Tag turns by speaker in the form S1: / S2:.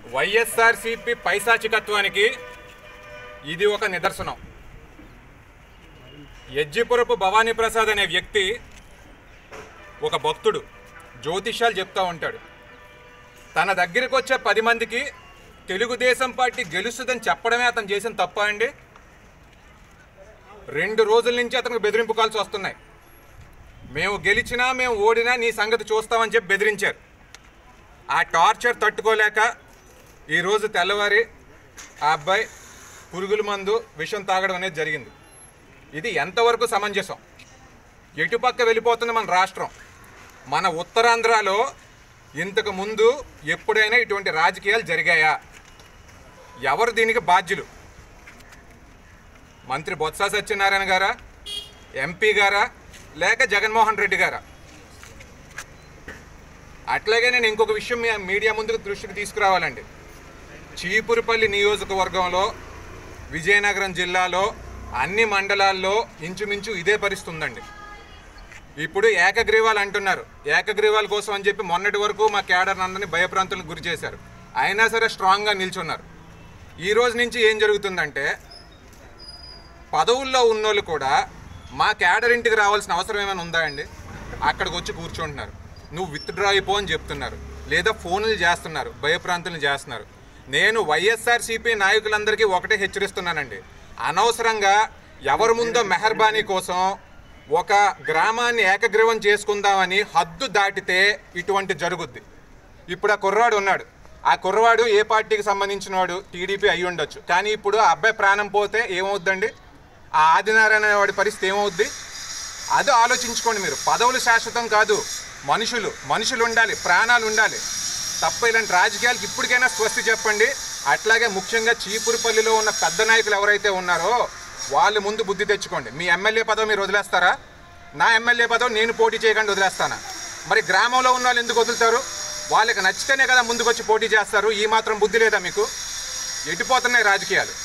S1: వైఎస్ఆర్సీపీ పైశాచికత్వానికి ఇది ఒక నిదర్శనం ఎజ్జిపురపు భవానీ ప్రసాద్ అనే వ్యక్తి ఒక భక్తుడు జ్యోతిష్యాలు చెప్తా ఉంటాడు తన దగ్గరికి వచ్చే పది మందికి తెలుగుదేశం పార్టీ గెలుస్తుందని చెప్పడమే అతను చేసిన తప్ప అండి రెండు రోజుల నుంచి అతనికి బెదిరింపు కాల్స్ వస్తున్నాయి మేము గెలిచినా మేము ఓడినా నీ సంగతి చూస్తామని చెప్పి బెదిరించారు ఆ టార్చర్ తట్టుకోలేక ఈరోజు తెల్లవారి ఆ అబ్బాయి పురుగుల మందు విషం తాగడం అనేది జరిగింది ఇది ఎంతవరకు సమంజసం ఎటుపక్క వెళ్ళిపోతుంది మన రాష్ట్రం మన ఉత్తరాంధ్రలో ఇంతకు ముందు ఎప్పుడైనా ఇటువంటి రాజకీయాలు జరిగాయా ఎవరు దీనికి బాధ్యులు మంత్రి బొత్స సత్యనారాయణ గారా ఎంపీ గారా లేక జగన్మోహన్ రెడ్డి గారా అట్లాగే నేను ఇంకొక విషయం మీ మీడియా ముందుకు దృష్టికి తీసుకురావాలండి చీపురుపల్లి నియోజకవర్గంలో విజయనగరం జిల్లాలో అన్ని మండలాల్లో ఇంచుమించు ఇదే పరిస్థితి ఉందండి ఇప్పుడు ఏకగ్రీవాలు అంటున్నారు ఏకగ్రీవాల కోసం అని చెప్పి మొన్నటి వరకు మా కేడర్ అందరినీ భయప్రాంతులకు గురి చేశారు అయినా సరే స్ట్రాంగ్గా నిల్చున్నారు ఈ రోజు నుంచి ఏం జరుగుతుందంటే పదవుల్లో ఉన్నోళ్ళు కూడా మా కేడర్ ఇంటికి రావాల్సిన అవసరం ఏమైనా ఉందా అండి అక్కడికి వచ్చి కూర్చుంటున్నారు నువ్వు విత్డ్రా అయిపో అని చెప్తున్నారు లేదా ఫోన్లు చేస్తున్నారు భయప్రాంతులు చేస్తున్నారు నేను వైఎస్ఆర్సీపీ నాయకులందరికీ ఒకటే హెచ్చరిస్తున్నానండి అనవసరంగా ఎవరి ముందో మెహర్బానీ కోసం ఒక గ్రామాన్ని ఏకగ్రీవం చేసుకుందామని హద్దు దాటితే ఇటువంటి జరుగుద్ది ఇప్పుడు ఆ కుర్రవాడు ఉన్నాడు ఆ కుర్రవాడు ఏ పార్టీకి సంబంధించిన వాడు టీడీపీ అయి ఉండొచ్చు కానీ ఇప్పుడు ఆ అబ్బాయి ప్రాణం పోతే ఏమవుద్దండి ఆ ఆదినారాయణ వాడి పరిస్థితి ఏమవుద్ది అది ఆలోచించుకోండి మీరు పదవులు శాశ్వతం కాదు మనుషులు మనుషులు ఉండాలి ప్రాణాలు ఉండాలి తప్ప ఇలాంటి రాజకీయాలకు ఇప్పటికైనా స్వస్తి చెప్పండి అట్లాగే ముఖ్యంగా చీపురుపల్లిలో ఉన్న పెద్ద నాయకులు ఎవరైతే ఉన్నారో వాళ్ళు ముందు బుద్ధి తెచ్చుకోండి మీ ఎమ్మెల్యే పదవి మీరు వదిలేస్తారా నా ఎమ్మెల్యే పదవి నేను పోటీ చేయకుండా వదిలేస్తానా మరి గ్రామంలో ఉన్న వాళ్ళు ఎందుకు వదులుతారు వాళ్ళకి నచ్చితేనే కదా ముందుకు వచ్చి పోటీ చేస్తారు ఈ మాత్రం బుద్ధి లేదా మీకు ఎటుపోతున్నాయి రాజకీయాలు